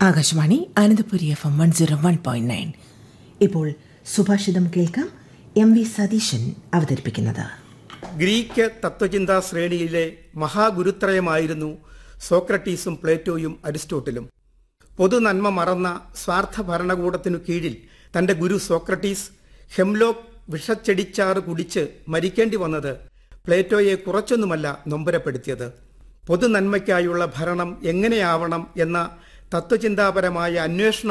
Akashvani Ananthapuri F M one zero one point nine ഇപ്പോൾ സുഭാഷിതം കേൾക്കാം എം വി സതീശൻ അവതരിപ്പിക്കുന്നത് ഗ്രീക്ക് തത്വചിന്താ ശ്രേണിയിലെ മഹാഗുരുത്രയമായിരുന്നു സോക്രട്ടീസും പ്ലേറ്റോയും അരിസ്റ്റോട്ടിലും പൊതുനന്മ മറന്ന സ്വാർത്ഥ ഭരണകൂടത്തിനു കീഴിൽ തന്റെ ഗുരു സോക്രട്ടീസ് ഹെംലോക്ക് വിഷച്ചെടിച്ചാറ് കുടിച്ച് മരിക്കേണ്ടി വന്നത് പ്ലേറ്റോയെ കുറച്ചൊന്നുമല്ല നൊമ്പരപ്പെടുത്തിയത് പൊതുനന്മയ്ക്കായുള്ള ഭരണം എങ്ങനെയാവണം എന്ന തത്വചിന്താപരമായ അന്വേഷണം